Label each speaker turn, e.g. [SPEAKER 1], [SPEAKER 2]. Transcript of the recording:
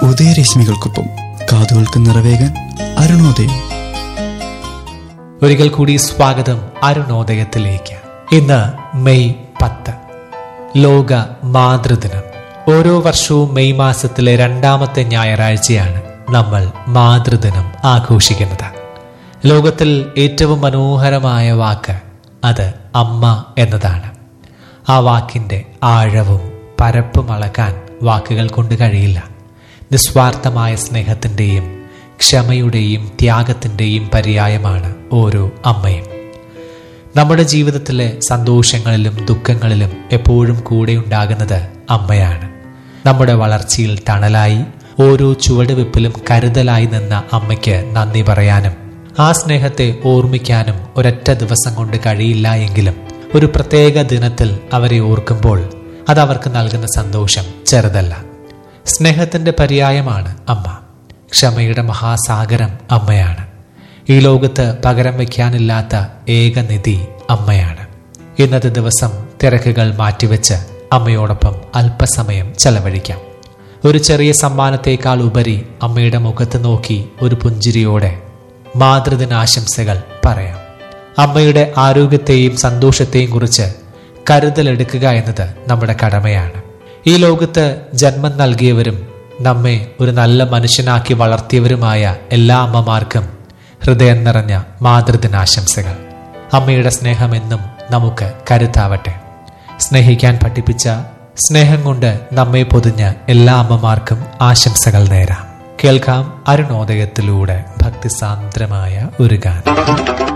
[SPEAKER 1] ഉദയരശ്മികൾക്കൊപ്പം കാതുകൾക്ക് നിറവേകാൻ അരുണോദയം
[SPEAKER 2] ഒരിക്കൽ കൂടി സ്വാഗതം അരുണോദയത്തിലേക്ക് ഇന്ന് മെയ് പത്ത് ലോക മാതൃദിനം ഓരോ വർഷവും മെയ് മാസത്തിലെ രണ്ടാമത്തെ ഞായറാഴ്ചയാണ് നമ്മൾ മാതൃദിനം ആഘോഷിക്കുന്നത് ലോകത്തിൽ ഏറ്റവും മനോഹരമായ വാക്ക് അത് അമ്മ എന്നതാണ് ആ വാക്കിൻ്റെ ആഴവും പരപ്പും അളക്കാൻ വാക്കുകൾ കൊണ്ട് കഴിയില്ല നിസ്വാർത്ഥമായ സ്നേഹത്തിൻ്റെയും ക്ഷമയുടെയും ത്യാഗത്തിൻ്റെയും പര്യായമാണ് ഓരോ അമ്മയും നമ്മുടെ ജീവിതത്തിലെ സന്തോഷങ്ങളിലും ദുഃഖങ്ങളിലും എപ്പോഴും കൂടെ ഉണ്ടാകുന്നത് അമ്മയാണ് നമ്മുടെ വളർച്ചയിൽ തണലായി ഓരോ ചുവടുവെപ്പിലും കരുതലായി നിന്ന അമ്മയ്ക്ക് നന്ദി പറയാനും ആ സ്നേഹത്തെ ഓർമ്മിക്കാനും ഒരൊറ്റ ദിവസം കൊണ്ട് കഴിയില്ല എങ്കിലും ഒരു പ്രത്യേക ദിനത്തിൽ അവരെ ഓർക്കുമ്പോൾ അത് അവർക്ക് നൽകുന്ന സന്തോഷം ചെറുതല്ല സ്നേഹത്തിന്റെ പര്യായമാണ് അമ്മ ക്ഷമയുടെ മഹാസാഗരം അമ്മയാണ് ഈ ലോകത്ത് പകരം വയ്ക്കാനില്ലാത്ത ഏകനിധി അമ്മയാണ് ഇന്നത്തെ ദിവസം തിരക്കുകൾ മാറ്റിവെച്ച് അമ്മയോടൊപ്പം അല്പസമയം ചെലവഴിക്കാം ഒരു ചെറിയ സമ്മാനത്തേക്കാൾ ഉപരി അമ്മയുടെ മുഖത്ത് നോക്കി ഒരു പുഞ്ചിരിയോടെ മാതൃദിനാശംസകൾ പറയാം അമ്മയുടെ ആരോഗ്യത്തെയും സന്തോഷത്തെയും കുറിച്ച് കരുതലെടുക്കുക എന്നത് നമ്മുടെ കടമയാണ് ഈ ലോകത്ത് ജന്മം നൽകിയവരും നമ്മെ ഒരു നല്ല മനുഷ്യനാക്കി വളർത്തിയവരുമായ എല്ലാ അമ്മമാർക്കും ഹൃദയം നിറഞ്ഞ മാതൃദിനാശംസകൾ അമ്മയുടെ സ്നേഹമെന്നും നമുക്ക് കരുത്താവട്ടെ സ്നേഹിക്കാൻ പഠിപ്പിച്ച സ്നേഹം കൊണ്ട് നമ്മെ പൊതിഞ്ഞ എല്ലാ അമ്മമാർക്കും ആശംസകൾ നേരാം കേൾക്കാം അരുണോദയത്തിലൂടെ ഭക്തിസാന്ദ്രമായ ഒരു ഗാനം